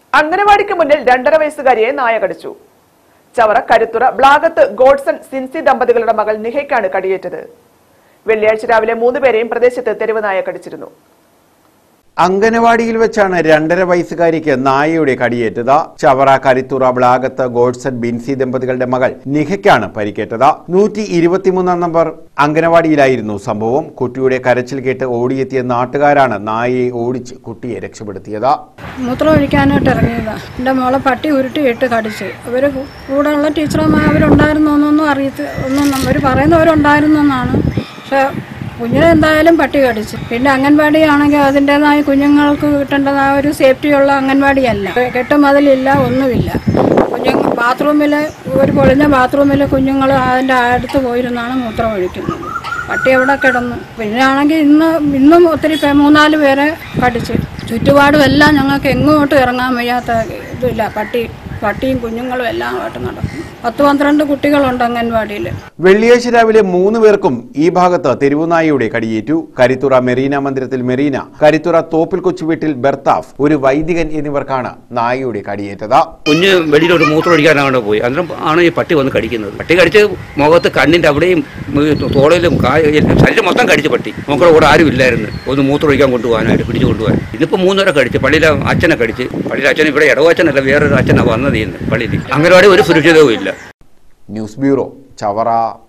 അംഗനവാടിക്ക് മുന്നിൽ രണ്ടര വയസ്സുകാരിയെ നായ കടിച്ചു ചവറ കരുത്തുറ ബ്ലാഗത്ത് ഗോഡ്സൺ സിൻസി ദമ്പതികളുടെ മകൾ നിഹയ്ക്കാണ് കടിയേറ്റത് വെള്ളിയാഴ്ച രാവിലെ മൂന്നുപേരെയും പ്രദേശത്ത് തെരുവ് നായ കടിച്ചിരുന്നു അംഗനവാടിയിൽ വെച്ചാണ് രണ്ടര വയസ്സുകാരിക്ക് നായയുടെ കടിയേറ്റത് ചവറ കരിത്തുറ ബ്ലാഗത്ത് ഗോഡ്സൺ ബിൻസി ദമ്പതികളുടെ മകൾ നിഹയ്ക്കാണ് പരിക്കേറ്റത് നൂറ്റി ഇരുപത്തിമൂന്നാം നമ്പർ അംഗനവാടിയിലായിരുന്നു സംഭവം കുട്ടിയുടെ കരച്ചിൽ കേട്ട് ഓടിയെത്തിയ നാട്ടുകാരാണ് നായയെ ഓടിച്ച് കുട്ടിയെ രക്ഷപ്പെടുത്തിയത് മൂത്രം ഒഴിക്കാനായിട്ട് ഇറങ്ങിയതാണ് എൻ്റെ മോളെ പട്ടി ഉരുട്ടിയിട്ട് കടിച്ചു അവർ കൂടെയുള്ള ടീച്ചർമാർ അവരുണ്ടായിരുന്നു എന്നൊന്നും അറിയത്ത് ഒന്നും അവർ പറയുന്നവരുണ്ടായിരുന്നെന്നാണ് പക്ഷെ കുഞ്ഞിനെ എന്തായാലും പട്ടി കടിച്ചു പിന്നെ അംഗൻവാടി ആണെങ്കിൽ അതിൻ്റെതായ കുഞ്ഞുങ്ങൾക്ക് കിട്ടേണ്ടതായ ഒരു സേഫ്റ്റിയുള്ള അംഗൻവാടിയല്ല കെട്ടുമതിലില്ല ഒന്നുമില്ല കുഞ്ഞുങ്ങൾ ബാത്റൂമിൽ ഒരു പൊളിഞ്ഞ ബാത്റൂമിൽ കുഞ്ഞുങ്ങൾ അതിൻ്റെ അടുത്ത് പോയിരുന്നാണ് മൂത്രം ഒഴിക്കുന്നത് പട്ടി അവിടെ കിടന്നു പിന്നെ ആണെങ്കിൽ ഇന്ന് ഇന്നും ഒത്തിരി പേ മൂന്നാല് പേരെ കടിച്ചു ചുറ്റുപാടും എല്ലാം ഞങ്ങൾക്ക് എങ്ങോട്ടും ഇറങ്ങാൻ വയ്യാത്ത ഇതില്ല പട്ടി പട്ടിയും കുഞ്ഞുങ്ങളും എല്ലാം ആയിട്ട് നടക്കും പത്ത് പന്ത്രണ്ട് കുട്ടികളുണ്ട് അംഗൻവാടിയിൽ വെള്ളിയാഴ്ച രാവിലെ മൂന്ന് പേർക്കും ഈ ഭാഗത്ത് തെരുവുനായയുടെ കടിയേറ്റു കരിത്തുറ മെറീന മന്ദിരത്തിൽ മെറീന കരിത്തുറ തോപ്പിൽ കൊച്ചു വീട്ടിൽ ബെർത്താഫ് ഒരു വൈദികൻ എന്നിവർക്കാണ് നായയുടെ കടിയേറ്റത് കുഞ്ഞ് വെളിയിലോട്ട് മൂത്രം ഒഴിക്കാനാണ് പോയി അന്നേരം ആണ് ഈ പട്ടി വന്ന് കടിക്കുന്നത് പട്ടി കടിച്ച് മുഖത്ത് കണ്ണിൻ്റെ അവിടെയും ഉം, തോളിലും കായ ശരീരം മൊത്തം കടിച്ച് പട്ടി മക്കളുടെ കൂടെ ആരും ഇല്ലായിരുന്നു ഒന്ന് മൂത്രം ഒഴിക്കാൻ കൊണ്ടുപോകാനായിട്ട് പിടിച്ചു കൊണ്ടുപോകാൻ ഇതിപ്പോൾ മൂന്നുപേരെ കടിച്ച് പള്ളിയിലെ അച്ഛനെ കടിച്ച് പള്ളിയിലെ അച്ഛൻ ഇവിടെ ഇടവച്ചനല്ല വേറൊരു അച്ഛനാണ് വന്നത് ഇന്ന് പള്ളിയിൽ അംഗനവാടി ഒരു സുരക്ഷിതവും ഇല്ല ന്യൂസ് ബ്യൂറോ ചവറ